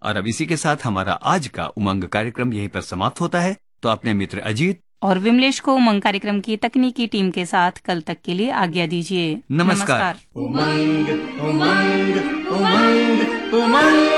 और अब इसी के साथ हमारा आज का उमंग कार्यक्रम यहीं पर समाप्त होता है तो अपने मित्र अजीत और विमलेश को उमंग कार्यक्रम की तकनीकी टीम के साथ कल तक के लिए आज्ञा दीजिए नमस्कार। उमंग उमंग उमंग उमंग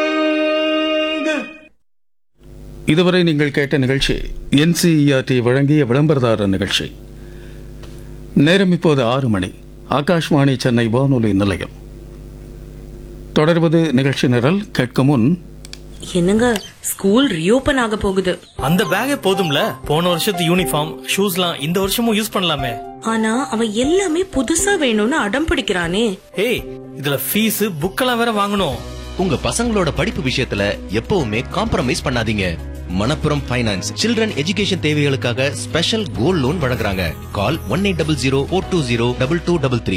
இதுவரை நீங்கள் கேட்ட நிகழ்ச்சி என்சிஇஆர்டி வழங்கிய விளம்பரதாரர் நிகழ்ச்சி நேரம் இப்போது ஆறு மணி ஆகாஷ்வாணி சென்னை வானொலி நிலையம் தொடர்வது நிகழ்ச்சி நிரல் கேட்க முன் என்னங்க ஸ்கூல் ரீஓபன் ஆக போகுது அந்த பேக்கே போதும்ல போன வருஷத்து யூனிஃபார்ம் ஷூஸ்லாம் இந்த வருஷமும் யூஸ் பண்ணலாமே ஆனா அவன் எல்லாமே புதுசா வேணும்னு அடம் பிடிக்கிறானே ஏய் இதுல ஃபீஸ் புக்கெல்லாம் வேற வாங்கணும் உங்க பசங்களோட படிப்பு விஷயத்துல எப்பவுமே காம்ப்ரமைஸ் பண்ணாதீங்க மணப்புரம் ஃபைனான்ஸ் சில்ட்ரன் எஜுகேஷன் தேவைகளுக்காக ஸ்பெஷல் கோல்ட் லோன் வழங்குறாங்க call one eight double zero four two zero double two double three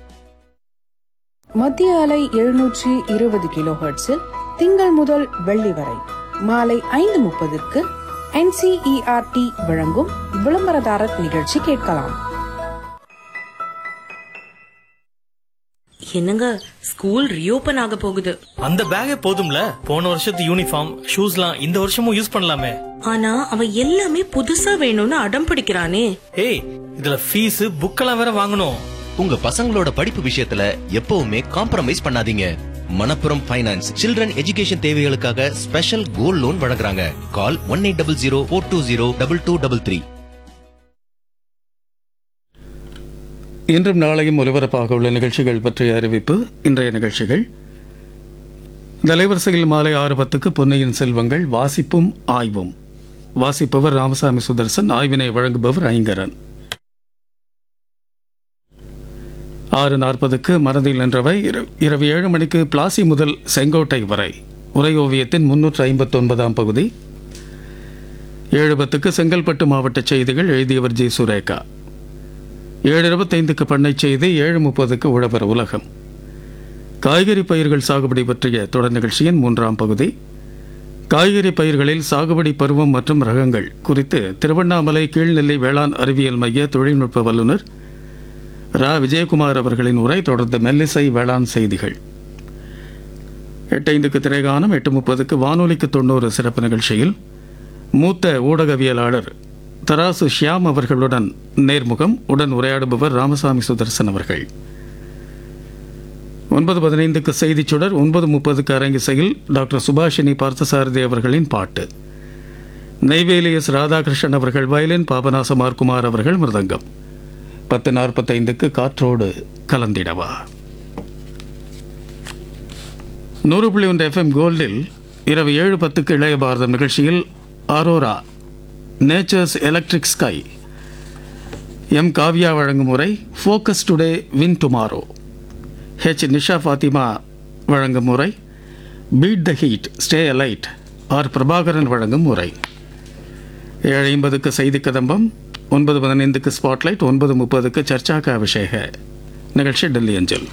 மத்திய அலை எழுநூற்றி இருபது கிலோ ஹெர்ட்ஸில் திங்கள் முதல் வெள்ளி வரை மாலை ஐந்து முப்பதுக்கு என்சிஇஆர்டி வழங்கும் விளம்பரதாரர் நிகழ்ச்சி கேட்கலாம் என்னங்க ஸ்கூல் ரீஓபன் ஆக போகுது அந்த பேக்கே போதும்ல போன வருஷத்து யூனிஃபார்ம் ஷூஸ்லாம் இந்த வருஷமும் யூஸ் பண்ணலாமே ஆனா அவன் எல்லாமே புதுசா வேணும்னு அடம் பிடிக்கிறானே ஏய் இதுல ஃபீஸ் புக்கெல்லாம் வேற வாங்கணும் உங்க பசங்களோட படிப்பு விஷயத்துல எப்பவுமே காம்ப்ரமைஸ் பண்ணாதீங்க மணப்புரம் ஃபைனான்ஸ் சில்ட்ரன் எஜுகேஷன் தேவைகளுக்காக ஸ்பெஷல் கோல்ட் லோன் வழங்குறாங்க call one eight double zero four two zero double two double three இன்றும் நாளையும் ஒலிபரப்பாக உள்ள நிகழ்ச்சிகள் பற்றிய அறிவிப்பு இன்றைய நிகழ்ச்சிகள் தலைவரிசையில் மாலை ஆறு பத்துக்கு பொன்னியின் செல்வங்கள் வாசிப்பும் ஆய்வும் வாசிப்பவர் ராமசாமி சுதர்சன் ஆய்வினை வழங்குபவர் ஐங்கரன் ஆறு நாற்பதுக்கு மனதில் நின்றவை இர- இரவு ஏழு மணிக்கு பிளாசி முதல் செங்கோட்டை வரை உரை ஓவியத்தின் முன்னூற்று ஐம்பத்தொன்பதாம் பகுதி ஏழு பத்துக்கு செங்கல்பட்டு மாவட்ட செய்திகள் எழுதியவர் ஜி சுரேகா ஏழு இருபத்தைந்துக்கு பண்ணை செய்தி ஏழு முப்பதுக்கு உழவர் உலகம் காய்கறி பயிர்கள் சாகுபடி பற்றிய தொடர் நிகழ்ச்சியின் மூன்றாம் பகுதி காய்கறி பயிர்களில் சாகுபடி பருவம் மற்றும் ரகங்கள் குறித்து திருவண்ணாமலை கீழ்நெல்லி வேளாண் அறிவியல் மைய தொழில்நுட்ப வல்லுநர் ரா விஜயகுமார் அவர்களின் உரை தொடர்ந்து மெல்லிசை வேளாண் செய்திகள் எட்டைந்துக்கு திரைகானம் எட்டு முப்பதுக்கு வானொலிக்கு தொண்ணூறு சிறப்பு நிகழ்ச்சியில் மூத்த ஊடகவியலாளர் தராசு ஷியாம் அவர்களுடன் நேர்முகம் உடன் உரையாடுபவர் ராமசாமி சுதர்சன் அவர்கள் ஒன்பது பதினைந்துக்கு செய்திச் சுடர் ஒன்பது முப்பதுக்கு அரங்கிசையில் டாக்டர் சுபாஷினி பார்த்தசாரதி அவர்களின் பாட்டு நெய்வேலி எஸ் ராதாகிருஷ்ணன் அவர்கள் வயலின் பாபநாசமார் குமார் அவர்கள் மிருதங்கம் பத்து நாற்பத்தைந்துக்கு காற்றோடு கலந்திடவா நூறு புள்ளி ஒன்று எஃப்எம் கோல்டில் இரவு ஏழு பத்துக்கு இளைய பாரதம் நிகழ்ச்சியில் Aurora nature's electric sky M Kavya வழங்கும் முறை focus today win tomorrow H Nisha Fathima வழங்கும் முறை beat the heat stay alert R Prabhakaran வழங்கும் முறை ஏழு ஐம்பதுக்கு செய்தி கதம்பம் ஒன்பது பதினைந்துக்கு ஸ்பாட்லைட் ஒன்பது முப்பதுக்கு சர்ச்சாக்க அபிஷேக நிகழ்ச்சி டெல்லி அஞ்சல்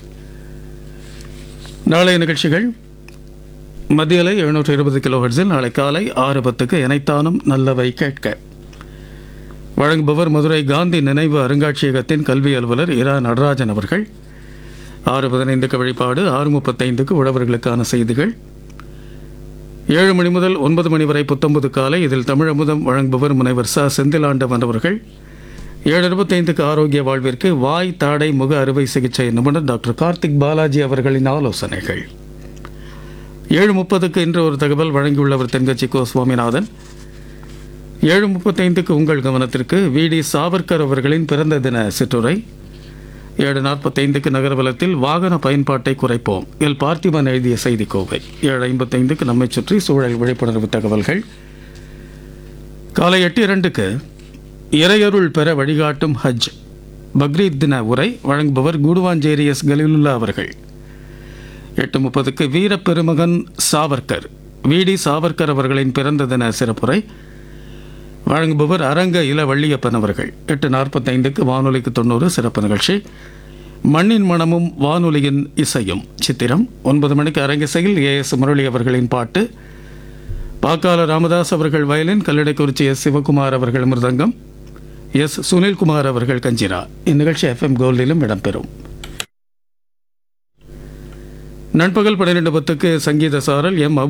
நாளைய நிகழ்ச்சிகள் மத்தியலை எழுநூற்று இருபது கிலோஹெர்ட்ஸில் நாளை காலை ஆறு பத்துக்கு இணைத்தானும் நல்லவை கேட்க வழங்குபவர் மதுரை காந்தி நினைவு அருங்காட்சியகத்தின் கல்வி அலுவலர் இரா நடராஜன் அவர்கள் ஆறு பதினைந்துக்கு வழிபாடு ஆறு முப்பத்தைந்துக்கு உழவர்களுக்கான செய்திகள் ஏழு மணி முதல் ஒன்பது மணி வரை புத்தொன்பது காலை இதில் தமிழமுதம் வழங்குபவர் முனைவர் ச செந்திலாண்டவன் அவர்கள் ஏழு இருபத்தைந்துக்கு ஆரோக்கிய வாழ்விற்கு வாய் தாடை முக அறுவை சிகிச்சை நிபுணர் டாக்டர் கார்த்திக் பாலாஜி அவர்களின் ஆலோசனைகள் ஏழு முப்பதுக்கு இன்று ஒரு தகவல் வழங்கியுள்ளவர் தென்கட்சி கோ சுவாமிநாதன் ஏழு முப்பத்தைந்துக்கு உங்கள் கவனத்திற்கு வி டி சாவர்கர் அவர்களின் பிறந்த தின சிற்றுரை ஏழு நாற்பத்தைந்துக்கு நகர்வலத்தில் வாகன பயன்பாட்டை குறைப்போம் எல் பார்த்திபன் எழுதிய செய்தி கோவை ஏழு ஐம்பத்தைந்துக்கு நம்மை சுற்றி சூழல் விழிப்புணர்வு தகவல்கள் காலை எட்டு இரண்டுக்கு இறையருள் பெற வழிகாட்டும் ஹஜ் பக்ரீத் தின உரை வழங்குபவர் கூடுவாஞ்சேரி எஸ் கலிலுல்லா அவர்கள் எட்டு முப்பதுக்கு வீரப்பெருமகன் சாவர்கர் வி டி சாவர்கர் அவர்களின் பிறந்த தின சிறப்புரை வழங்குபவர் அரங்க இள வள்ளியப்பன் அவர்கள் எட்டு நாற்பத்தைந்துக்கு வானொலிக்கு தொண்ணூறு சிறப்பு நிகழ்ச்சி மண்ணின் மனமும் வானொலியின் இசையும் சித்திரம் ஒன்பது மணிக்கு அரங்கிசையில் ஏ எஸ் முரளி அவர்களின் பாட்டு பாக்கால ராமதாஸ் அவர்கள் வயலின் கல்லடைக்குறிச்சி எஸ் சிவகுமார் அவர்கள் மிருதங்கம் எஸ் சுனில்குமார் அவர்கள் கஞ்சிரா இந்நிகழ்ச்சி எஃப்எம் கோல்டிலும் இடம்பெறும் நண்பகல் பன்னிரெண்டு பத்துக்கு சங்கீத சாரல் எம் அபு